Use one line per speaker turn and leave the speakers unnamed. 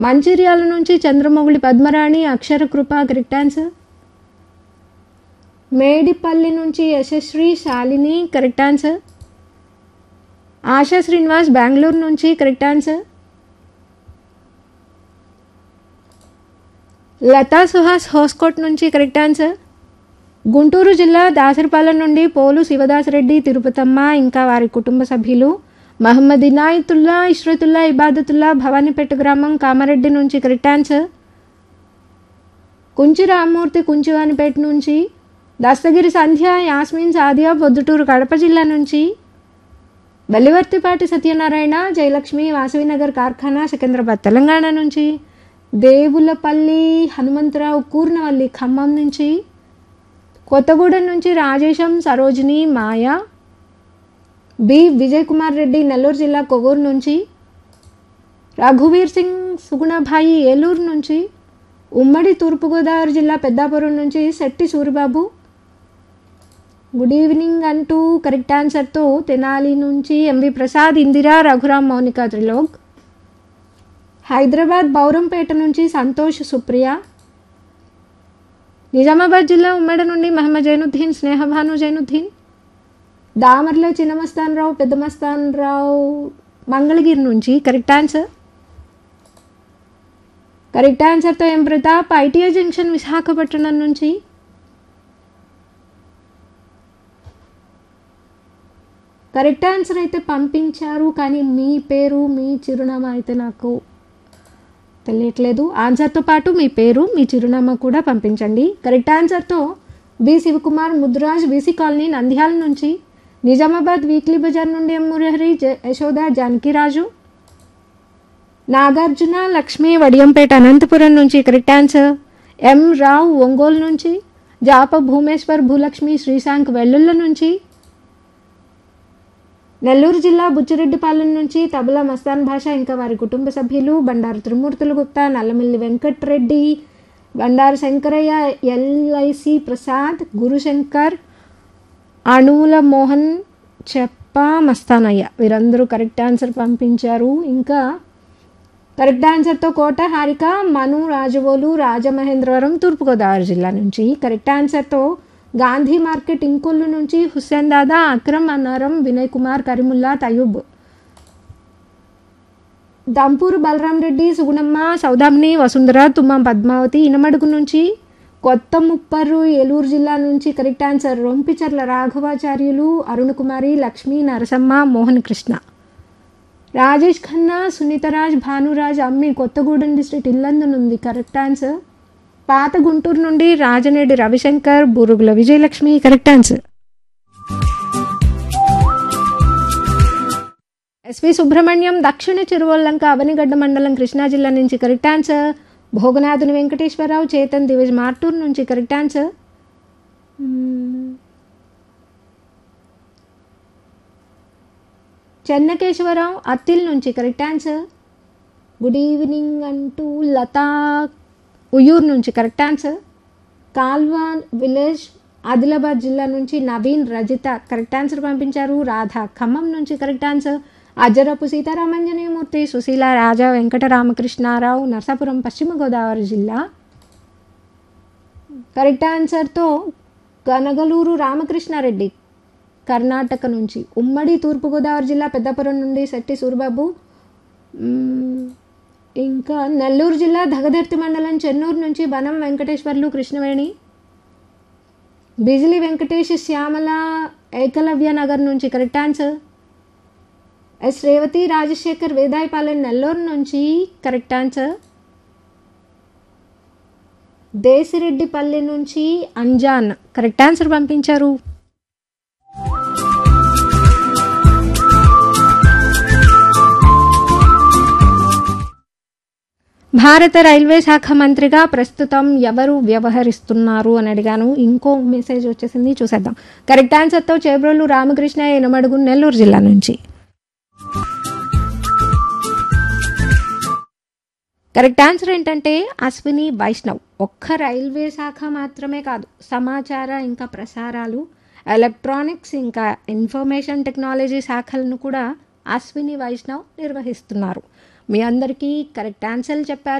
మంచిర్యాల నుంచి Chandramouli Padmarani Akshara Krupa correct answer Medipalli నుంచి Yashasri Shalini correct answer Asha Srinivas Bengaluru నుంచి కరెక్ట్ ఆన్సర్ లతా సుహాస్ హోస్కోట్ నుంచి కరెక్ట్ ఆన్సర్ గుంటూరు జిల్లా దాసరిపాలెం నుండి పోలు శివదాసరెడ్డి తిరుపతమ్మ ఇంకా వారి కుటుంబ సభ్యులు మహమ్మద్ ఇనాయతుల్లా ఇష్రతుల్లా ఇబాదతుల్లా భవానీపేట గ్రామం కామారెడ్డి నుంచి కరెక్ట్ ఆన్సర్ కుంచి రామ్మూర్తి కుంచివానిపేట నుంచి దస్తగిరి సంధ్య యాస్మిన్ సాదియా పొద్దుటూరు కడప జిల్లా నుంచి బల్లివర్తిపాటి సత్యనారాయణ జయలక్ష్మి వాసవినగర్ కార్ఖానా సికింద్రాబాద్ తెలంగాణ నుంచి దేవులపల్లి హనుమంతరావు కూర్నవల్లి ఖమ్మం నుంచి కొత్తగూడెం నుంచి రాజేశం సరోజిని మాయ బి విజయ్ కుమార్ రెడ్డి నెల్లూరు జిల్లా కొవ్వూరు నుంచి రఘువీర్ సింగ్ సుగుణభాయి ఏలూరు నుంచి ఉమ్మడి తూర్పుగోదావరి జిల్లా పెద్దాపురం నుంచి శెట్టి సూరిబాబు గుడ్ ఈవినింగ్ అంటూ కరెక్ట్ ఆన్సర్తో తెనాలి నుంచి ఎంవి ప్రసాద్ ఇందిరా రఘురామ్ మౌనిక త్రిలోక్ హైదరాబాద్ బౌరంపేట నుంచి సంతోష్ సుప్రియ నిజామాబాద్ జిల్లా ఉమ్మడి నుండి మహమ్మద్ జైనుద్దీన్ స్నేహభాను జైనుద్దీన్ దామర్ల చిన్నమస్తాన్ రావు పెద్దమస్తాన్ రావు మంగళగిరి నుంచి కరెక్ట్ ఆన్సర్ కరెక్ట్ ఆన్సర్తో M Pratap ITI junction Visakhapatnam నుంచి కరెక్ట్ ఆన్సర్ అయితే పంపించారు కానీ మీ పేరు మీ చిరునామా అయితే నాకు తెలియట్లేదు ఆన్సర్తో పాటు మీ పేరు మీ చిరునామా కూడా పంపించండి కరెక్ట్ ఆన్సర్తో B Sivakumar Mudraj BC colony Nandyal నుంచి నిజామాబాద్ వీక్లీ బజార్ నుండి ఎం మురహరి జ- యశోద జానకిరాజు నాగార్జున లక్ష్మి వడియంపేట అనంతపురం నుంచి correct answer M Rao Ongole నుంచి జాప భూమేశ్వర్ భూలక్ష్మి శ్రీశాంక్ వెల్లుల్ల నుంచి నెల్లూరు జిల్లా బుచ్చిరెడ్డిపాలెం నుంచి తబలా మస్తాన్ భాష ఇంకా వారి కుటుంబ సభ్యులు బండారు త్రిమూర్తులు గుప్తా నల్లమిల్లి వెంకట్రెడ్డి బండారు శంకరయ్య ఎల్ఐసి ప్రసాద్ గురుశంకర్ అణువుల మోహన్ చెప్ప మస్తానయ్య వీరందరూ కరెక్ట్ ఆన్సర్ పంపించారు ఇంకా కరెక్ట్ ఆన్సర్తో కోట హారిక మను రాజవోలు రాజమహేంద్రవరం తూర్పుగోదావరి జిల్లా నుంచి కరెక్ట్ ఆన్సర్తో గాంధీ మార్కెట్ ఇంకొల్లు నుంచి హుస్సేన్ దాదా అక్రమ్ అన్నారం వినయ్ కుమార్ కరీముల్లా తయూబ్ దంపూరు బలరాం రెడ్డి సుగుణమ్మ సౌదామిని వసుంధర తుమ్మ పద్మావతి ఇనమడుగు నుంచి కొత్త ముప్పర్రు ఏలూరు జిల్లా నుంచి correct answer Rompicherla Raghavacharyulu Arun Kumari Lakshmi Narasamma Mohan Krishna Rajesh Khanna Sunitharaj Bhanuraj Ammi Kothagudem district ఇల్లందునుంది కరెక్ట్ ఆన్సర్ పాత గుంటూరు నుండి Rajanedi Ravishankar Burugula Vijayalakshmi correct answer SV Subrahmanyam దక్షిణ చిరువల్లంక అవనిగడ్డ మండలం కృష్ణా జిల్లా నుంచి కరెక్ట్ ఆన్సర్ భోగనాథుని వెంకటేశ్వరరావు చేతన్ దివేజ్ మార్టూర్ నుంచి కరెక్ట్ ఆన్సర్ మ్మ్. చెన్నకేశ్వరరావు అత్తిల్ నుంచి కరెక్ట్ ఆన్సర్ గుడ్ ఈవినింగ్ అంటూ లతా ఉయ్యూరు నుంచి correct answer Kalwan village Adilabad జిల్లా నుంచి నవీన్ రజిత కరెక్ట్ ఆన్సర్ పంపించారు రాధ ఖమ్మం నుంచి కరెక్ట్ ఆన్సర్ అజరపు సీతారామంజనేయమూర్తి సుశీల రాజా వెంకట రామకృష్ణారావు నరసాపురం పశ్చిమ గోదావరి జిల్లా కరెక్ట్ ఆన్సర్తో కనగలూరు రామకృష్ణారెడ్డి కర్ణాటక నుంచి ఉమ్మడి తూర్పుగోదావరి జిల్లా పెద్దపురం నుండి శెట్టి సూరిబాబు మ్మ్, ఇంకా నెల్లూరు జిల్లా దగదర్తి మండలం చెన్నూరు నుంచి బనం వెంకటేశ్వర్లు కృష్ణవేణి బిజిలి వెంకటేష్ శ్యామల ఏకలవ్య నగర్ నుంచి correct answer S Revathi Rajasekhar Vedayapalem Nellore నుంచి కరెక్ట్ ఆన్సర్ దేశిరెడ్డిపల్లి నుంచి అంజాన్ కరెక్ట్ ఆన్సర్ పంపించారు భారత రైల్వే శాఖ మంత్రిగా ప్రస్తుతం ఎవరు వ్యవహరిస్తున్నారు అని అడిగాను ఇంకో మెసేజ్ వచ్చేసింది చూసేద్దాం కరెక్ట్ ఆన్సర్తో చేబ్రోలు రామకృష్ణ ఎనమడుగు నెల్లూరు జిల్లా నుంచి కరెక్ట్ ఆన్సర్ ఏంటంటే అశ్విని వైష్ణవ్ ఒక్క రైల్వే శాఖ మాత్రమే కాదు సమాచార ఇంకా ప్రసారాలు ఎలక్ట్రానిక్స్ ఇంకా ఇన్ఫర్మేషన్ టెక్నాలజీ శాఖలను కూడా అశ్విని వైష్ణవ్ నిర్వహిస్తున్నారు మీ అందరికీ కరెక్ట్ ఆన్సర్లు చెప్పారు